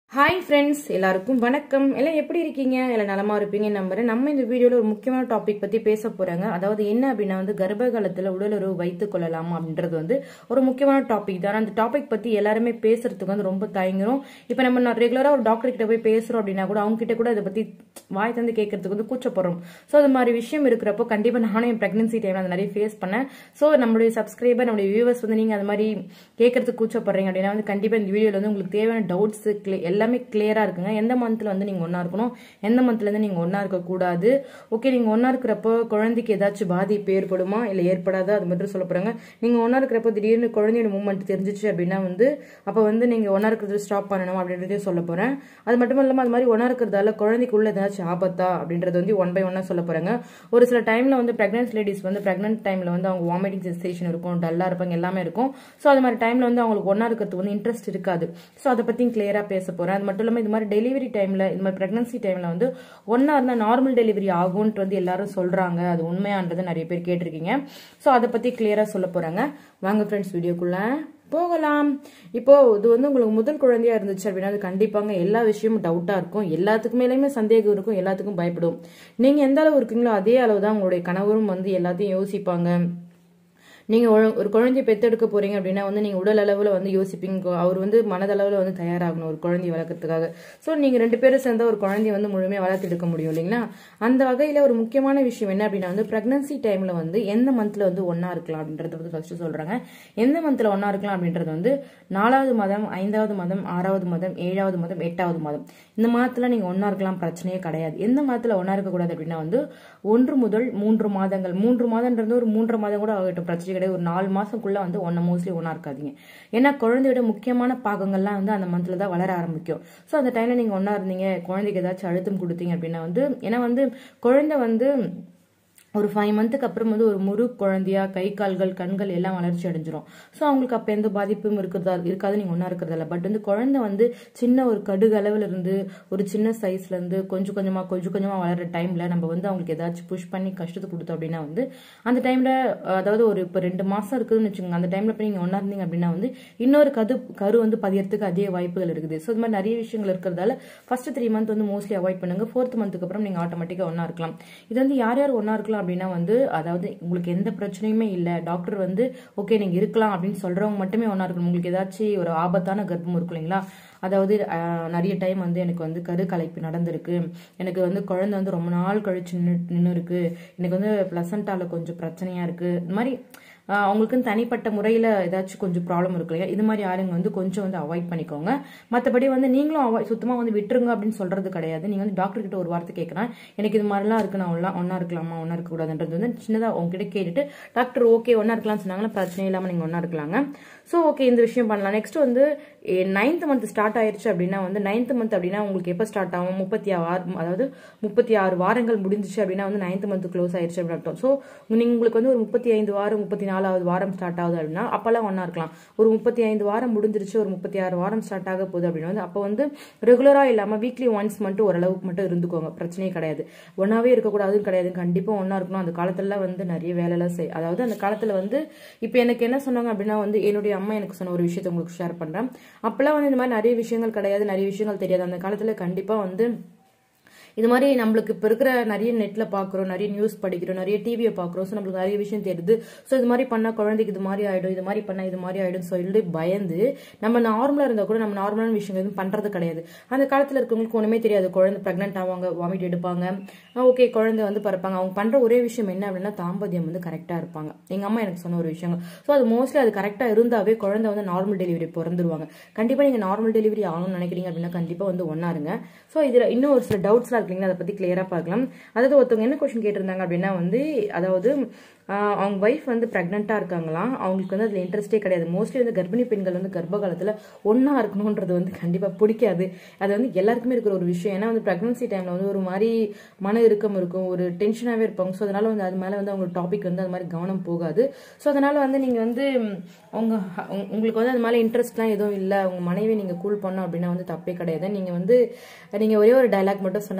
hi friends எல்லாருக்கும் வணக்கம் எல்லாம் எப்படி இருக்கீங்க எல்லாம் நலமா இருப்பீங்க நம்புறேன் நம்ம இந்த வீடியோல ஒரு முக்கியமான டாபிக் பத்தி பேச போறாங்க அதாவது என்ன அப்படின்னா வந்து கர்ப்ப காலத்துல உடலுறவு வைத்துக் கொள்ளலாமா அப்படின்றது வந்து ஒரு முக்கியமான டாபிக் தான் அந்த டாபிக் பத்தி எல்லாருமே பேசுறதுக்கு வந்து ரொம்ப தயங்குறோம் இப்போ நம்ம ரெகுலரா ஒரு டாக்டர் கிட்ட போய் பேசுறோம் அப்படின்னா கூட அவங்க கிட்ட கூட இதை பத்தி வாய் தந்து கேட்கறதுக்கு வந்து கூச்சப்படுறோம் ஸோ அது மாதிரி விஷயம் இருக்கிறப்போ கண்டிப்பா நானும் என் பிரெக்னன்சி டைம்ல அதை நிறைய ஃபேஸ் பண்ணேன் ஸோ நம்மளுடைய சப்ஸ்கிரைபர் நம்மளுடைய வியூவர்ஸ் வந்து நீங்க அது மாதிரி கேட்கறதுக்கு கூச்சப்படுறீங்க அப்படின்னா வந்து கண்டிப்பா இந்த வீடியோல வந்து உங்களுக்கு தேவையான டவுட்ஸ் எல்லாமே கிளியரா இருக்குங்க எந்த மந்த்ல வந்து நீங்க ஒன்னா இருக்கணும் எந்த மந்த்ல இருந்து நீங்க ஒன்னா இருக்க கூடாது ஓகே நீங்க ஒன்னா இருக்கிறப்போ குழந்தைக்கு ஏதாச்சும் பாதிப்பு ஏற்படுமா இல்ல ஏற்படாதா அது மட்டும் சொல்ல போறாங்க நீங்க ஒன்னா இருக்கிறப்போ திடீர்னு குழந்தையோட மூவ்மெண்ட் தெரிஞ்சிச்சு அப்படின்னா வந்து அப்ப வந்து நீங்க ஒன்னா இருக்கிறது ஸ்டாப் பண்ணணும் அப்படின்றதையும் சொல்ல போறேன் அது மட்டும் இல்லாம அது மாதிரி ஒன்னா இருக்கிறதால குழந்தைக்கு உள்ள ஏதாச்சும் ஆபத்தா அப்படின்றது வந்து ஒன் பை ஒன்னா சொல்ல போறாங்க ஒரு சில டைம்ல வந்து பிரெக்னன்ட் லேடிஸ் வந்து பிரெக்னன்ட் டைம்ல வந்து அவங்க வாமிட்டிங் சென்சேஷன் இருக்கும் டல்லா இருப்பாங்க எல்லாமே இருக்கும் ஸோ அது மாதிரி டைம்ல வந்து அவங்களுக்கு ஒன்னா இருக்கிறது வந்து இன்ட்ரெஸ்ட் இருக்காது ஸோ அதை பத்தியும் கிளியரா பேச போறேன் அது மட்டும் இல்லாம இது மாதிரி டெலிவரி டைம்ல இது மாதிரி பிரெக்னன்சி டைம்ல வந்து ஒன்னா இருந்தா நார்மல் டெலிவரி ஆகும்ன்ட்டு வந்து எல்லாரும் சொல்றாங்க அது உண்மையான்றதை நிறைய பேர் கேட்டிருக்கீங்க ஸோ அதை பத்தி கிளியரா சொல்ல போறாங்க வாங்க ஃப்ரெண்ட்ஸ் வீடியோக்குள்ள போகலாம் இப்போ இது வந்து உங்களுக்கு முதல் குழந்தையா இருந்துச்சு அப்படின்னா அது கண்டிப்பாங்க எல்லா விஷயமும் டவுட்டா இருக்கும் எல்லாத்துக்கு மேலேயுமே சந்தேகம் இருக்கும் எல்லாத்துக்கும் பயப்படும் நீங்க எந்த அளவு இருக்கீங்களோ அதே அளவு தான் உங்களுடைய கணவரும் வந்து எல்லாத்தையும் யோசிப்பாங்க நீங்க ஒரு- ஒரு குழந்தைய பெத்தெடுக்க போறீங்க அப்படின்னா வந்து நீங்க உடல் அளவுல வந்து யோசிப்பீங்க அவர் வந்து மனதளவுல வந்து தயாராகணும் ஒரு குழந்தைய வளர்க்கறதுக்காக சோ நீங்க ரெண்டு பேரும் சேர்ந்தா ஒரு குழந்தைய வந்து முழுமையா வளர்த்தெடுக்க முடியும் இல்லைங்களா அந்த வகையில ஒரு முக்கியமான விஷயம் என்ன அப்படின்னா வந்து பிரெக்னன்சி டைம்ல வந்து எந்த மந்த்ல வந்து ஒன்னா இருக்கலாம் அப்படின்றத வந்து ஃபர்ஸ்ட் சொல்றாங்க எந்த மந்த்ல ஒன்னா இருக்கலாம் அப்படின்றது வந்து நாலாவது மாதம் ஐந்தாவது மாதம் ஆறாவது மாதம் ஏழாவது மாதம் எட்டாவது மாதம் இந்த மாதத்துல நீங்க ஒன்னா இருக்கலாம் பிரச்சனையே கிடையாது எந்த மாதத்துல ஒன்னா இருக்கக்கூடாது அப்படின்னா வந்து ஒன்று முதல் மூன்று மாதங்கள் மூன்று மாதம்ன்றது ஒரு மூன்று மாதம் கூட ஆகட்டும் பிரச்சனை கிடையாது ஒரு நாலு மாசம்குள்ள வந்து ஒன்ன மோஸ்ட்லி ஒன்னா இருக்காதீங்க ஏன்னா குழந்தையோட முக்கியமான பாகங்கள்லாம் வந்து அந்த மந்த்ல தான் வளர ஆரம்பிக்கும் ஸோ அந்த டைம்ல நீங்க ஒன்னா இருந்தீங்க குழந்தைக்கு ஏதாச்சும் அழுத்தம் கொடுத்தீங்க அப்படின்னா வந்து ஏன்னா வந்து குழந்தை வந்து ஒரு ஃபைவ் மந்த்துக்கு அப்புறம் வந்து ஒரு முழு குழந்தையா கை கால்கள் கண்கள் எல்லாம் வளர்ச்சி அடைஞ்சிரும் ஸோ அவங்களுக்கு அப்போ எந்த பாதிப்பும் இருக்கிறதா இருக்காது நீங்கள் ஒன்றா இருக்கிறதில்ல பட் வந்து குழந்தை வந்து சின்ன ஒரு கடுகு அளவுல இருந்து ஒரு சின்ன சைஸ்ல இருந்து கொஞ்சம் கொஞ்சமா கொஞ்சம் கொஞ்சமா வளர்ற டைம்ல நம்ம வந்து அவங்களுக்கு ஏதாச்சும் புஷ் பண்ணி கஷ்டத்தை கொடுத்தோம் அப்படின்னா வந்து அந்த டைம்ல அதாவது ஒரு இப்போ ரெண்டு மாசம் இருக்குதுன்னு வச்சுக்கோங்க அந்த டைம்ல போய் நீங்க ஒன்றா இருந்தீங்க அப்படின்னா வந்து இன்னொரு கது கரு வந்து பதியறதுக்கு அதிக வாய்ப்புகள் இருக்குது ஸோ இது மாதிரி நிறைய விஷயங்கள் இருக்கிறதால ஃபர்ஸ்ட் த்ரீ மந்த் வந்து மோஸ்ட்லி அவாய்ட் பண்ணுங்க ஃபோர்த் மந்த்துக்கு அப்புறம் நீங்க ஆட்டோமேட்டிக்கா ஒன்றா இருக்கலாம் இது வந்து யார் யார் ஒன்றா இருக்கலாம் அப்படின்னா வந்து அதாவது உங்களுக்கு எந்த பிரச்சனையுமே இல்லை டாக்டர் வந்து ஓகே நீங்க இருக்கலாம் அப்படின்னு சொல்றவங்க மட்டுமே ஒன்றா இருக்கணும் உங்களுக்கு ஏதாச்சும் ஒரு ஆபத்தான கர்ப்பம் இருக்கும் இல்லைங்களா அதாவது அஹ், நிறைய டைம் வந்து எனக்கு வந்து கரு கலைப்பு நடந்திருக்கு எனக்கு வந்து குழந்தை வந்து ரொம்ப நாள் கழிச்சு நின்று நின்று இருக்கு எனக்கு வந்து பிளசண்டால கொஞ்சம் பிரச்சனையா இருக்கு இந்த மாதிரி ஆஹ் அவங்களுக்குன்னு தனிப்பட்ட முறையில் ஏதாச்சும் கொஞ்சம் ப்ராப்ளம் இருக்கு இல்லையா இது மாதிரி ஆளுங்க வந்து கொஞ்சம் வந்து அவாய்ட் பண்ணிக்கோங்க மற்றபடி வந்து நீங்களும் அவாய்ட் சுத்தமாக வந்து விட்டுருங்க அப்படின்னு சொல்றது கிடையாது நீங்கள் வந்து டாக்டர் கிட்ட ஒரு வார்த்தை கேட்கலாம் எனக்கு இது மாதிரிலாம் இருக்கு நான் ஒன்றா ஒன்றா இருக்கலாமா ஒன்றா இருக்கக்கூடாதுன்றது வந்து சின்னதாக உங்ககிட்ட கேட்டுட்டு டாக்டர் ஓகே ஒன்றா இருக்கலாம்னு சொன்னாங்கன்னா பிரச்சனை இல்லாமல் நீங்கள் ஒன்றா இருக்கலாங்க ஸோ ஓகே இந்த விஷயம் பண்ணலாம் நெக்ஸ்ட் வந்து நைன்த் மந்த் ஸ்டார்ட் ஆயிருச்சு அப்படின்னா வந்து நைன்த் மந்த் அப்படின்னா உங்களுக்கு எப்போ ஸ்டார்ட் ஆகும் முப்பத்தி ஆறு அதாவது முப்பத்தி ஆறு வாரங்கள் முடிஞ்சிச்சு அப்படின்னா வந்து நைன்த் மந்த் க்ளோஸ் ஆயிருச்சு அப்படின்னு அர்த்தம் ஸோ நீங்கள் உங்களுக்கு வந்து ஒரு முப்பத்தி ஐந்து வாரம் முப்பத்தி நாலாவது வாரம் ஸ்டார்ட் ஆகுது அப்படின்னா அப்போல்லாம் ஒன்றா இருக்கலாம் ஒரு முப்பத்தி ஐந்து வாரம் முடிஞ்சிருச்சு ஒரு முப்பத்தி ஆறு வாரம் ஸ்டார்ட் ஆக போகுது அப்படின்னா வந்து அப்போ வந்து ரெகுலராக இல்லாமல் வீக்லி ஒன்ஸ் மட்டும் ஓரளவுக்கு மட்டும் இருந்துக்கோங்க பிரச்சனையே கிடையாது ஒன்றாவே இருக்கக்கூடாதுன்னு கிடையாது கண்டிப்பாக ஒன்றா இருக்கணும் அந்த காலத்துலலாம் வந்து நிறைய வேலைலாம் செய் அதாவது அந்த காலத்தில் வந்து இப்போ எனக்கு என்ன சொன்னாங்க அப்படின்னா வந்து என்னுடைய அம்மா எனக்கு சொன்ன ஒரு விஷயத்தை உங்களுக்கு ஷேர் பண்ணுறேன் அப்போல்லாம் வந்து இந்த மாதிரி நிறைய விஷயங்கள் கிடையாது நிறைய விஷயங்கள் தெரியாது அந்த காலத்தில் கண்டிப்பாக வந்து இது மாதிரி நம்மளுக்கு இப்போ இருக்கிற நிறைய நெட்ல பாக்குறோம் நிறைய நியூஸ் படிக்கிறோம் நிறைய டிவியை பாக்குறோம் ஸோ நம்மளுக்கு நிறைய விஷயம் தெரியுது ஸோ இது மாதிரி பண்ணா குழந்தைக்கு இது மாதிரி ஆயிடும் இது மாதிரி பண்ணா இது மாதிரி ஆயிடும் சொல்லிட்டு பயந்து நம்ம நார்மலா இருந்தா கூட நம்ம நார்மலான விஷயங்கள் எதுவும் பண்றது கிடையாது அந்த காலத்துல இருக்கவங்களுக்கு ஒண்ணுமே தெரியாது குழந்தை பிரெக்னென்ட் ஆவாங்க வாமிட் எடுப்பாங்க ஓகே குழந்தை வந்து பிறப்பாங்க அவங்க பண்ற ஒரே விஷயம் என்ன அப்படின்னா தாம்பத்தியம் வந்து கரெக்டா இருப்பாங்க எங்க அம்மா எனக்கு சொன்ன ஒரு விஷயம் ஸோ அது மோஸ்ட்லி அது கரெக்டா இருந்தாவே குழந்தை வந்து நார்மல் டெலிவரி பிறந்துருவாங்க கண்டிப்பா நீங்க நார்மல் டெலிவரி ஆகணும்னு நினைக்கிறீங்க அப்படின்னா கண்டிப்பா வந்து ஒன்னா இருங்க ஸோ இதுல இன்னும் ஒரு சில டவுட்ஸ்லாம் இருக்குங்களா அதை பத்தி கிளியரா பார்க்கலாம் அதாவது ஒருத்தவங்க என்ன கொஸ்டின் கேட்டிருந்தாங்க அப்படின்னா வந்து அதாவது ஆஹ் அவங்க ஒய்ஃப் வந்து ப்ரெக்னெண்ட்டாக இருக்காங்களாம் அவங்களுக்கு வந்து அதில் இன்ட்ரெஸ்டே கிடையாது மோஸ்ட்லி வந்து கர்ப்பிணி பெண்கள் வந்து கர்ப்ப காலத்தில் ஒன்றா இருக்கணுன்றது வந்து கண்டிப்பாக பிடிக்காது அது வந்து எல்லாருக்குமே இருக்கிற ஒரு விஷயம் ஏன்னா வந்து ப்ரெக்னன்சி டைமில் வந்து ஒரு மாதிரி மன இறுக்கம் இருக்கும் ஒரு டென்ஷனாகவே இருப்பாங்க ஸோ அதனால வந்து அது மேலே வந்து அவங்க டாபிக் வந்து அது மாதிரி கவனம் போகாது ஸோ அதனால வந்து நீங்கள் வந்து ம், உங்க உங்க- உங்களுக்கு வந்து அது மேலே இன்ட்ரெஸ்ட்லாம் எதுவும் இல்லை உங்க மனைவி நீங்கள் கூல் பண்ணோம் அப்படின்னா வந்து தப்பே கிடையாது நீங்கள் வந்து நீங்கள் ஒரே ஒரு டைலாக் மட்டும் சொன்னால்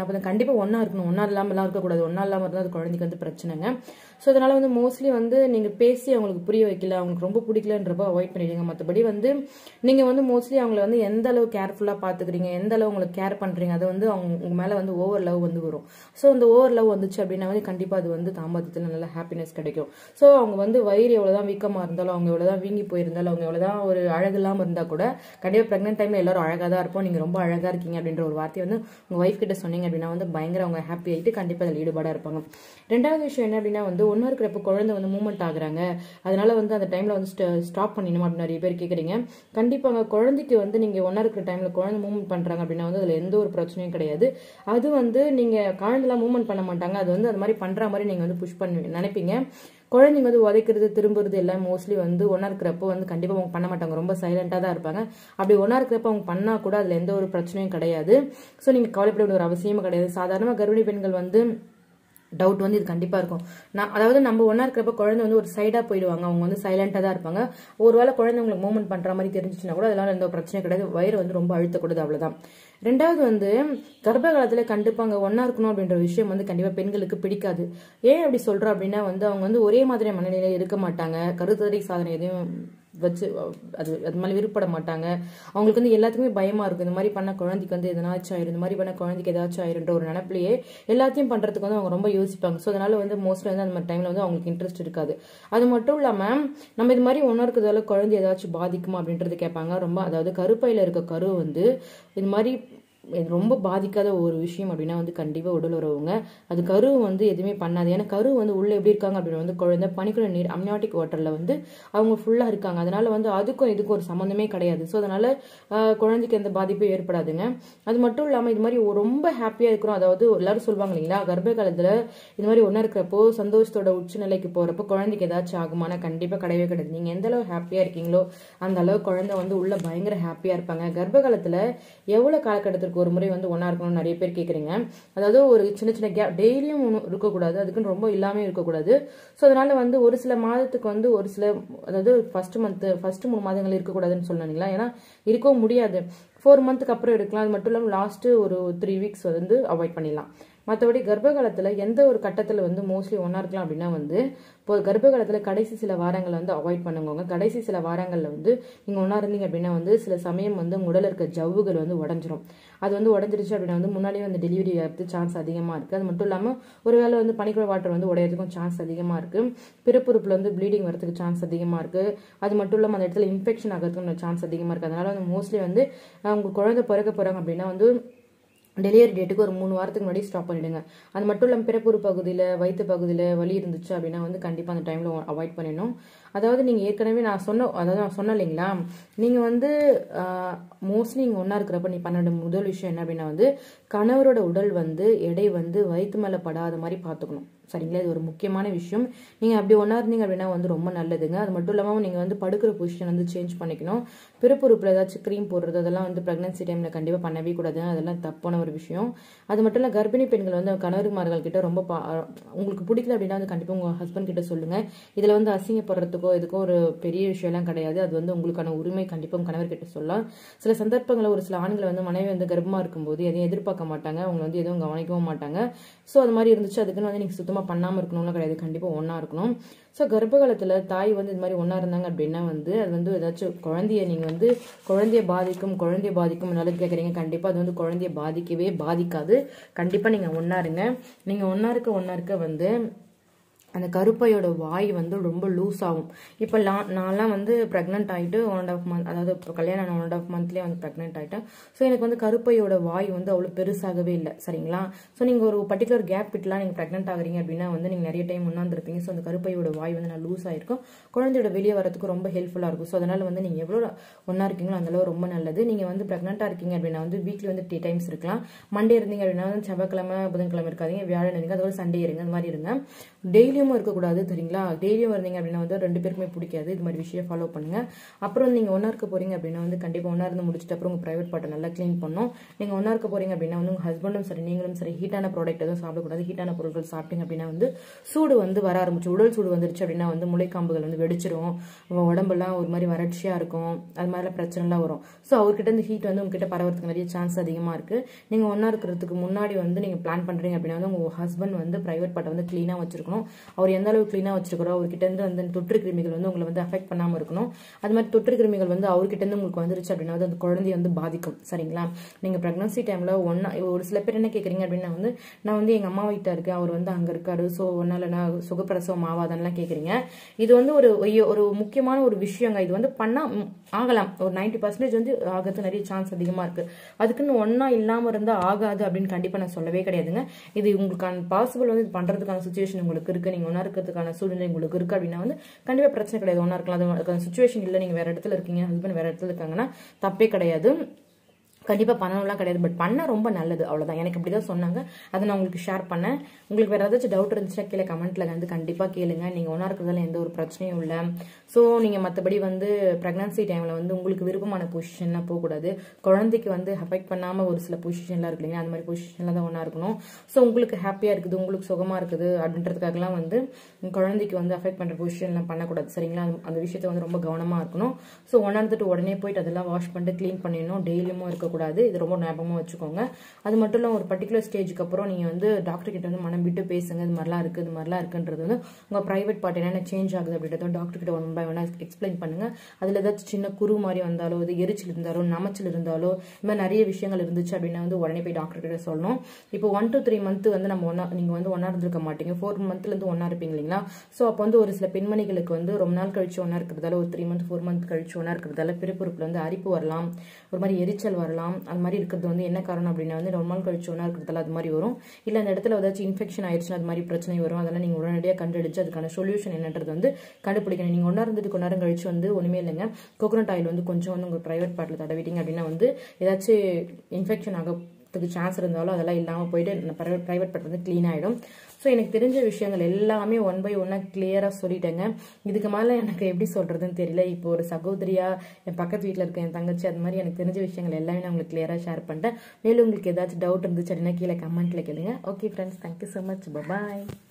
அப்போ கண்டிப்பாக ஒன்றா இருக்கணும் ஒன்றா இல்லாமலாம் இருக்கக்கூடாது ஒன்றா இல்லாமல் இருந்தால் அது குழந்தைக்கு வந்து பிரச்சனைங்க ஸோ அதனால வந்து மோஸ்ட்லி வந்து நீங்கள் பேசி அவங்களுக்கு புரிய வைக்கல அவங்களுக்கு ரொம்ப பிடிக்கலன்றப்ப அவாய்ட் பண்ணிடுங்க மற்றபடி வந்து நீங்கள் வந்து மோஸ்ட்லி அவங்கள வந்து எந்த அளவு கேர்ஃபுல்லாக பார்த்துக்கிறீங்க எந்த அளவு உங்களுக்கு கேர் பண்ணுறீங்க அது வந்து அவங்க உங்க மேலே வந்து ஓவர் லவ் வந்து வரும் ஸோ அந்த ஓவர் லவ் வந்துச்சு அப்படின்னா வந்து கண்டிப்பாக அது வந்து தாம்பத்தியத்தில் நல்ல ஹாப்பினஸ் கிடைக்கும் ஸோ அவங்க வந்து வயிறு எவ்வளோதான் வீக்கமாக இருந்தாலும் அவங்க எவ்வளோதான் வீங்கி போயிருந்தாலும் அவங்க எவ்வளோதான் ஒரு அழகு இல்லாமல் இருந்தால் கூட கண்டிப்பாக ப்ரெக்னென்ட் டைமில் எல்லாரும் அழகாக தான் இருப்போம் நீங்கள் ரொம்ப அழகாக இருக்கீங்க அப்படின்ற ஒரு வார்த்தையை வந்து உங்கள் ஒய்ஃப் கிட்ட சொன்னீங்க அப்படின்னா வந்து பயங்கர அவங்க ஹாப்பி ஆகிட்டு கண்டிப்பாக அதில் ஈடுபாடாக இருப்பாங்க ரெண்டாவது விஷயம் என்ன அப்படின்னா வந்து ஒன்றா இருக்கிறப்ப குழந்தை வந்து மூவ்மெண்ட் ஆகுறாங்க அதனால வந்து அந்த டைமில் வந்து ஸ்டாப் பண்ணிடணும் அப்படின்னு நிறைய பேர் கேட்குறீங்க கண்டிப்பாங்க குழந்தைக்கு வந்து நீங்கள் ஒன்றா இருக்கிற டைமில் குழந்தை மூவ்மெண்ட் பண்ணுறாங்க அப்படின்னா வந்து அதில் எந்த ஒரு பிரச்சனையும் கிடையாது அது வந்து நீங்கள் குழந்தைலாம் மூவ்மெண்ட் பண்ண மாட்டாங்க அது வந்து அது மாதிரி பண்ணுற மாதிரி நீங்கள் வந்து புஷ் பண்ணி நினைப்பீங்க குழந்தைங்க வந்து உதைக்கிறது திரும்புறது எல்லாம் மோஸ்ட்லி வந்து ஒன்றா இருக்கிறப்போ வந்து கண்டிப்பாக அவங்க பண்ண மாட்டாங்க ரொம்ப சைலண்டாக தான் இருப்பாங்க அப்படி ஒன்றா இருக்கிறப்ப அவங்க பண்ணால் கூட அதில் எந்த ஒரு பிரச்சனையும் கிடையாது ஸோ நீங்கள் கவலைப்பட வேண்டிய ஒரு அவசியமும் கிடையாது சாதாரணமாக கர்ப்பிணி பெண்கள் வந்து டவுட் வந்து இது கண்டிப்பாக இருக்கும் நான் அதாவது நம்ம ஒன்றா இருக்கிறப்ப குழந்தை வந்து ஒரு சைடாக போயிடுவாங்க அவங்க வந்து சைலண்டாக தான் இருப்பாங்க ஒருவேளை குழந்தை உங்களுக்கு மூவ்மெண்ட் பண்ணுற மாதிரி தெரிஞ்சிச்சுன்னா கூட அதெல்லாம் எந்த ஒரு பிரச்சனையும் கிடையாது வயிறு வந்து ரொம்ப அழுத்தக்கூடாது அவ்வளோதான் ரெண்டாவது வந்து கர்ப்ப காலத்தில் கண்டிப்பாங்க ஒன்றா இருக்கணும் அப்படின்ற விஷயம் வந்து கண்டிப்பாக பெண்களுக்கு பிடிக்காது ஏன் அப்படி சொல்கிறோம் அப்படின்னா வந்து அவங்க வந்து ஒரே மாதிரி மனநிலையில் இருக்க மாட்டாங்க கருத்தடை சாதனை எதையும் வச்சு அது அது மாதிரி விருப்பப்பட மாட்டாங்க அவங்களுக்கு வந்து எல்லாத்துக்குமே பயமா இருக்கும் இந்த மாதிரி பண்ண குழந்தைக்கு வந்து எதனாச்சும் ஆயிரும் இந்த மாதிரி பண்ண குழந்தைக்கு ஏதாச்சும் ஆயிருன்ற ஒரு நினப்பிலேயே எல்லாத்தையும் பண்றதுக்கு வந்து அவங்க ரொம்ப யோசிப்பாங்க ஸோ அதனால வந்து மோஸ்ட்லி வந்து அந்த மாதிரி டைம்ல வந்து அவங்களுக்கு இன்ட்ரெஸ்ட் இருக்காது அது மட்டும் இல்லாம நம்ம இது மாதிரி ஒன்றா இருக்கிறதால குழந்தை ஏதாச்சும் பாதிக்குமா அப்படின்றது கேட்பாங்க ரொம்ப அதாவது கருப்பையில இருக்க கரு வந்து இது மாதிரி இது ரொம்ப பாதிக்காத ஒரு விஷயம் அப்படின்னா வந்து கண்டிப்பாக உடல் உறவுங்க அது கரு வந்து எதுவுமே பண்ணாது ஏன்னா கரு வந்து உள்ள எப்படி இருக்காங்க அப்படின்னு வந்து குழந்தை பனிக்குள்ள நீர் அம்னியாட்டிக் வாட்டர்ல வந்து அவங்க ஃபுல்லா இருக்காங்க அதனால வந்து அதுக்கும் இதுக்கும் ஒரு சம்மந்தமே கிடையாது ஸோ அதனால ஆஹ், குழந்தைக்கு எந்த பாதிப்பும் ஏற்படாதுங்க அது மட்டும் இல்லாமல் இது மாதிரி ரொம்ப ஹாப்பியாக இருக்கிறோம் அதாவது எல்லாரும் சொல்லுவாங்க இல்லைங்களா கர்ப்ப காலத்தில் இது மாதிரி ஒன்றா இருக்கிறப்போ சந்தோஷத்தோட உச்சநிலைக்கு போகிறப்போ குழந்தைக்கு ஏதாச்சும் ஆகுமானா கண்டிப்பாக கிடையவே கிடையாது நீங்கள் எந்த அளவு ஹாப்பியாக இருக்கீங்களோ அந்த அளவு குழந்தை வந்து உள்ள பயங்கர ஹாப்பியாக இருப்பாங்க கர்ப்ப காலத்தில் எவ்வளோ காலகட்டத்திற்கு ஒரு முறை வந்து ஒன்றா இருக்கணும்னு நிறைய பேர் கேட்குறீங்க அதாவது ஒரு சின்ன சின்ன கேப் டெய்லியும் ஒன்றும் இருக்கக்கூடாது அதுக்குன்னு ரொம்ப இல்லாமல் இருக்கக்கூடாது ஸோ அதனால வந்து ஒரு சில மாதத்துக்கு வந்து ஒரு சில அதாவது ஃபர்ஸ்ட் மந்த் ஃபர்ஸ்ட் மூணு மாதங்கள் இருக்கக்கூடாதுன்னு சொன்னீங்களா ஏன்னா இருக்கவும் முடியாது ஃபோர் மந்த்துக்கு அப்புறம் இருக்கலாம் அது மட்டும் இல்லாமல் லாஸ்ட்டு ஒரு த்ரீ வீக்ஸ் வந்து அவாய்ட் பண்ணிடலாம் மற்றபடி கர்ப்ப காலத்தில் எந்த ஒரு கட்டத்தில் வந்து மோஸ்ட்லி ஒன்றா இருக்கலாம் அப்படின்னா வந்து இப்போ கர்ப்ப காலத்தில் கடைசி சில வாரங்கள் வந்து அவாய்ட் பண்ணுங்க கடைசி சில வாரங்களில் வந்து நீங்கள் ஒன்றா இருந்தீங்க அப்படின்னா வந்து சில சமயம் வந்து உங்க உடல்ல இருக்க ஜவ்வுகள் வந்து உடஞ்சிரும் அது வந்து உடஞ்சிருச்சு அப்படின்னா வந்து முன்னாடியே வந்து டெலிவரி ஆகிறது சான்ஸ் அதிகமாக இருக்குது அது மட்டும் இல்லாமல் ஒருவேளை வந்து பனிக்குள்ள வாட்டர் வந்து உடையறதுக்கும் சான்ஸ் அதிகமாக இருக்குது பிறப்புறுப்பில் வந்து ப்ளீடிங் வரதுக்கு சான்ஸ் அதிகமாக இருக்குது அது மட்டும் இல்லாமல் அந்த இடத்துல இன்ஃபெக்ஷன் ஆகிறதுக்கு சான்ஸ் அதிகமாக இருக்குது அதனால வந்து மோஸ்ட்லி வந்து அஹ், உங்க குழந்தை பிறக்க போகிறாங்க அப்படின்னா வந்து டெலிவரி டேட்டுக்கு ஒரு மூணு வாரத்துக்கு முன்னாடி ஸ்டாப் பண்ணிடுங்க அது மட்டும் இல்லாமல் பிறப்புறு பகுதியில் வயிற்று பகுதியில் வலி இருந்துச்சு அப்படின்னா வந்து கண்டிப்பாக அந்த டைமில் அவாய்ட் பண்ணிடணும் அதாவது நீங்கள் ஏற்கனவே நான் சொன்ன அதாவது நான் சொன்னேன் இல்லைங்களா நீங்கள் வந்து மோஸ்ட்லி நீங்கள் ஒன்றா இருக்கிறப்ப நீ பண்ண வேண்டிய முதல் விஷயம் என்ன அப்படின்னா வந்து கணவரோட உடல் வந்து எடை வந்து வயிற்று மேலே படாத மாதிரி பார்த்துக்கணும் சரிங்களா இது ஒரு முக்கியமான விஷயம் நீங்கள் அப்படி ஒன்றா இருந்தீங்க அப்படின்னா வந்து ரொம்ப நல்லதுங்க அது மட்டும் இல்லாமல் நீங்கள் வந்து படுக்கிற பொசிஷன் வந்து சேஞ்ச் பண்ணிக்கணும் பிறப்புறுப்பில் ஏதாச்சும் க்ரீம் போடுறது அதெல்லாம் வந்து ப்ரெக்னன்சி டைமில் கண்டிப்பாக பண்ணவே கூடாது அதெல்லாம் தப்பான ஒரு விஷயம் அது மட்டும் இல்லை கர்ப்பிணி பெண்கள் வந்து கணவர்மார்கள் கிட்ட ரொம்ப பா- உங்களுக்கு பிடிக்கல அப்படின்னா வந்து கண்டிப்பாக உங்கள் ஹஸ்பண்ட் கிட்ட சொல்லுங்கள் இதில் வந்து அசிங்கப்படுறதுக்கோ இதுக்கோ ஒரு பெரிய விஷயம்லாம் கிடையாது அது வந்து உங்களுக்கான உரிமை கண்டிப்பாக உங்கள் கணவர் கிட்ட சொல்லலாம் சில சந்தர்ப்பங்களில் ஒரு சில ஆண்கள் வந்து மனைவி வந்து கர்ப்பமாக இருக்கும்போது எதையும் எதிர்பார்க்க மாட்டாங்க அவங்க வந்து எதுவும் கவனிக்கவும் மாட்டாங்க ஸோ அது மாதிரி இருந்துச்சு அதுக்குன்னு வந்து நீங்கள் சுத்தமாக பண்ணாமல் இருக்கணும்லாம் கிடையாது கண்டிப்பாக ஒன்றா இருக்கணும் ஸோ கர்ப்ப காலத்தில் தாய் வந்து இது மாதிரி ஒன்றா இருந்தாங்க அப்படின்னா வந்து அது வந்து ஏதாச்சும் குழந்தைய நீங்கள் வந்து குழந்தைய பாதிக்கும் குழந்தைய பாதிக்கும் நல்லா கேட்குறீங்க கண்டிப்பாக அது வந்து குழந்தைய பாதிக்கவே பாதிக்காது கண்டிப்பாக நீங்கள் ஒன்றா இருங்க நீங்கள் ஒன்றா இருக்க ஒன்றா இருக்க வந்து அந்த கருப்பையோட வாய் வந்து ரொம்ப லூஸ் ஆகும் இப்போ லா நான்லாம் வந்து ப்ரெக்னென்ட் ஆகிட்டு ஒன் அண்ட் ஆஃப் மந்த் அதாவது இப்போ கல்யாணம் ஆன ஒன் அண்ட் ஆஃப் மந்த்லேயே வந்து ப்ரெக்னென்ட் ஆகிட்டேன் ஸோ எனக்கு வந்து கருப்பையோட வாய் வந்து அவ்வளோ பெருசாகவே இல்லை சரிங்களா ஸோ நீங்கள் ஒரு பர்டிகுலர் கேப் விட்டுலாம் நீங்கள் ப்ரெக்னென்ட் ஆகுறீங்க அப்படின்னா வந்து நீங்கள் நிறைய டைம் ஒன்றாந்துருப்பீங்க ஸோ அந்த கருப்பையோட வாய் வந்து நான் லூஸ் ஆகிருக்கும் குழந்தையோட வெளியே வரதுக்கு ரொம்ப ஹெல்ப்ஃபுல்லாக இருக்கும் ஸோ அதனால் வந்து நீங்கள் எவ்வளோ ஒன்றா இருக்கீங்களோ அந்த அளவு ரொம்ப நல்லது நீங்கள் வந்து ப்ரெக்னெண்ட்டாக இருக்கீங்க அப்படின்னா வந்து வீக்லி வந்து த்ரீ டைம்ஸ் இருக்கலாம் மண்டே இருந்தீங்க அப்படின்னா வந்து செவ்வாய்க்கிழமை புதன்கிழமை இருக்காதீங்க வியாழன் இருங்க அதோட சண்டே இருங்க அந்த மாதிரி இருங்க டெய்லி டெய்லியும் இருக்கக்கூடாது சரிங்களா டெய்லியும் வந்தீங்க அப்படின்னா வந்து ரெண்டு பேருக்குமே பிடிக்காது இது மாதிரி விஷயம் ஃபாலோ பண்ணுங்க அப்புறம் நீங்கள் ஒன்றா இருக்க போறீங்க அப்படின்னா வந்து கண்டிப்பாக ஒன்றா இருந்து முடிச்சுட்டு அப்புறம் உங்கள் ப்ரைவேட் பார்ட்டை நல்லா க்ளீன் பண்ணும் நீங்கள் ஒன்றா இருக்க போறீங்க அப்படின்னா வந்து உங்கள் ஹஸ்பண்டும் சரி நீங்களும் சரி ஹீட்டான ப்ராடக்ட் எதுவும் சாப்பிடக்கூடாது ஹீட்டான பொருட்கள் சாப்பிட்டீங்க அப்படின்னா வந்து சூடு வந்து வர ஆரம்பிச்சு உடல் சூடு வந்துருச்சு அப்படின்னா வந்து முளைக்காம்புகள் வந்து வெடிச்சிரும் உங்க உடம்பெல்லாம் ஒரு மாதிரி வறட்சியாக இருக்கும் அது மாதிரிலாம் பிரச்சனைலாம் வரும் ஸோ அவர்கிட்ட இருந்து ஹீட் வந்து உங்ககிட்ட பரவறதுக்கு நிறைய சான்ஸ் அதிகமாக இருக்கு நீங்கள் ஒன்றா இருக்கிறதுக்கு முன்னாடி வந்து நீங்கள் பிளான் பண்ணுறீங்க அப்படின்னா வந்து உங்கள் ஹஸ்பண்ட் வந்து ப்ரைவேட் பார்ட்டை வந்து க்ளீனாக வச்சிருக்கணும் அவர் எந்த அளவுக்கு க்ளீனாக வச்சிருக்கிறோ அவர்கிட்ட இருந்து வந்து தொற்று கிருமிகள் வந்து உங்களை வந்து அஃபெக்ட் பண்ணாமல் இருக்கணும் அது மாதிரி தொற்று கிருமிகள் வந்து அவர்கிட்ட இருந்து உங்களுக்கு வந்துருச்சு அப்படின்னா வந்து அந்த குழந்தைய வந்து பாதிக்கும் சரிங்களா நீங்கள் ப்ரெக்னன்சி டைமில் ஒன்றா ஒரு சில பேர் என்ன கேட்குறீங்க அப்படின்னா வந்து நான் வந்து எங்கள் அம்மா வீட்டில் இருக்கேன் அவர் வந்து அங்கே இருக்காரு ஸோ ஒன்றால் நான் சுகப்பிரசவம் ஆகாதன்னுலாம் கேட்குறீங்க இது வந்து ஒரு ஐயோ, ஒரு முக்கியமான ஒரு விஷயங்க இது வந்து பண்ணால் ஆகலாம் ஒரு நைன்டி பர்சன்டேஜ் வந்து ஆகிறதுக்கு நிறைய சான்ஸ் அதிகமாக இருக்கு அதுக்குன்னு ஒன்றா இல்லாமல் இருந்தால் ஆகாது அப்படின்னு கண்டிப்பாக நான் சொல்லவே கிடையாதுங்க இது உங்களுக்கான பாசிபிள் வந்து இது பண்ணுறதுக்கான சுச்சுவேஷன் உங்களுக்கு இருக்கு நீங்கள் ஒன்றா இருக்கிறதுக்கான சூழ்நிலை உங்களுக்கு இருக்கு அப்படின்னா வந்து கண்டிப்பாக பிரச்சனை கிடையாது ஒன்றா இருக்கலாம் அது அதுக்கான சுச்சுவேஷன் இல்லை நீங்கள் வேற இடத்துல இருக்கீங்க ஹஸ்பண்ட் வேற இடத்துல இருக்காங்கன்னா தப்பே கிடையாது கண்டிப்பாக பண்ணணும்லாம் கிடையாது பட் பண்ண ரொம்ப நல்லது அவ்வளோதான் எனக்கு இப்படி தான் சொன்னாங்க அதை நான் உங்களுக்கு ஷேர் பண்ணேன் உங்களுக்கு வேறு ஏதாச்சும் டவுட் இருந்துச்சுன்னா கீழே கமெண்ட்டில் வந்து கண்டிப்பாக கேளுங்க நீங்கள் ஒன்றா இருக்கிறதால எந்த ஒரு பிரச்சனையும் இல்லை ஸோ நீங்கள் மற்றபடி வந்து ப்ரெக்னன்சி டைமில் வந்து உங்களுக்கு விருப்பமான பொசிஷன்லாம் போகக்கூடாது குழந்தைக்கு வந்து அஃபெக்ட் பண்ணாமல் ஒரு சில பொசிஷன்லாம் இருக்கு இல்லைங்களா அந்த மாதிரி பொசிஷனில் தான் ஒன்றா இருக்கணும் ஸோ உங்களுக்கு ஹாப்பியாக இருக்குது உங்களுக்கு சுகமாக இருக்குது அப்படின்றதுக்காகலாம் வந்து உங்க குழந்தைக்கு வந்து அஃபெக்ட் பண்ணுற பொசிஷன்லாம் பண்ணக்கூடாது சரிங்களா அது- அந்த விஷயத்த வந்து ரொம்ப கவனமாக இருக்கணும் ஸோ ஒன்றா இருந்துட்டு உடனே போயிட்டு அதெல்லாம் வாஷ் பண்ணிட்டு க்ளீன் பண்ணிடணும் டெய்லியும் இருக்கக்கூடாது இது ரொம்ப ஞாபகமாக வச்சுக்கோங்க அது மட்டும் இல்லை ஒரு பர்டிகுலர் ஸ்டேஜுக்கு அப்புறம் நீங்கள் வந்து டாக்டர் கிட்ட வந்து மனம் விட்டு பேசுங்க இது மாதிரிலாம் இருக்குது இது மாதிரிலாம் இருக்குன்றது வந்து உங்கள் ப்ரைவேட் பார்ட் என்னென்ன சேஞ்ச் ஆகுது அப்படின்றத டாக்டர் கிட்ட ஒன் பை ஒன்னா எக்ஸ்பிளைன் பண்ணுங்க அதில் ஏதாச்சும் சின்ன குரு மாதிரி வந்தாலோ இது எரிச்சல் இருந்தாலோ நமைச்சல் இருந்தாலோ இந்த மாதிரி நிறைய விஷயங்கள் இருந்துச்சு அப்படின்னா வந்து உடனே போய் டாக்டர் கிட்ட சொல்லணும் இப்போ ஒன் டு த்ரீ மந்த் வந்து நம்ம ஒன்றா நீங்கள் வந்து ஒன்றா இருந்திருக்க மாட்டீங்க ஃபோர் மந்த்லேருந்து ஒன்றா இருப்பீங்க இல்லைங்களா ஸோ அப்போ வந்து ஒரு சில பெண்மணிகளுக்கு வந்து ரொம்ப நாள் கழிச்சு ஒன்றா இருக்கிறதால ஒரு த்ரீ மந்த் ஃபோர் மந்த் கழிச்சு ஒன்றா இருக்கிறதால பிறப்புறுப்பில் வந்து அரிப்பு வரலாம் ஒரு மாதிரி எரிச்சல் வரலாம் அது மாதிரி இருக்கிறது வந்து என்ன காரணம் அப்படின்னா வந்து ரொம்ப நாள் கழிச்சு ஒன்றா இருக்கிறதால அது மாதிரி வரும் இல்லை அந்த இடத்துல ஏதாச்சும் இன்ஃபெக்ஷன் ஆயிடுச்சுன்னா அது மாதிரி பிரச்சனை வரும் அதெல்லாம் நீங்கள் உடனடியாக கண்டுபிடிச்சு அதுக்கான சொல்யூஷன் என்னன்றது வந்து கண்டுபிடிக்கணும் நீங்கள் ஒன்றா இருந்துட்டு கொஞ்ச நேரம் கழிச்சு வந்து ஒன்றுமே இல்லைங்க கோகோனட் ஆயில் வந்து கொஞ்சம் வந்து உங்கள் ப்ரைவேட் பார்ட்டில் தடவிட்டீங்க அப்படின்னா வந்து ஏதாச்சும் இன்ஃபெக்ஷன் ஆகிறதுக்கு சான்ஸ் இருந்தாலும் அதெல்லாம் இல்லாமல் போயிட்டு ப்ரைவேட் ப்ரைவேட் பார்ட் வந்து க்ளீன் ஆகிடும் ஸோ எனக்கு தெரிஞ்ச விஷயங்கள் எல்லாமே ஒன் பை ஒன்னாக கிளியராக சொல்லிட்டேங்க இதுக்கு மேலே எனக்கு எப்படி சொல்கிறதுன்னு தெரியல இப்போ ஒரு சகோதரியா என் பக்கத்து வீட்டில் இருக்க என் தங்கச்சி அது மாதிரி எனக்கு தெரிஞ்ச விஷயங்கள் எல்லாமே நான் உங்களுக்கு கிளியராக ஷேர் பண்ணிட்டேன் மேலும் உங்களுக்கு ஏதாச்சும் டவுட் இருந்துச்சு அப்படின்னா கீழே கமெண்ட்டில் கேளுங்க okay friends thank you so much பாய்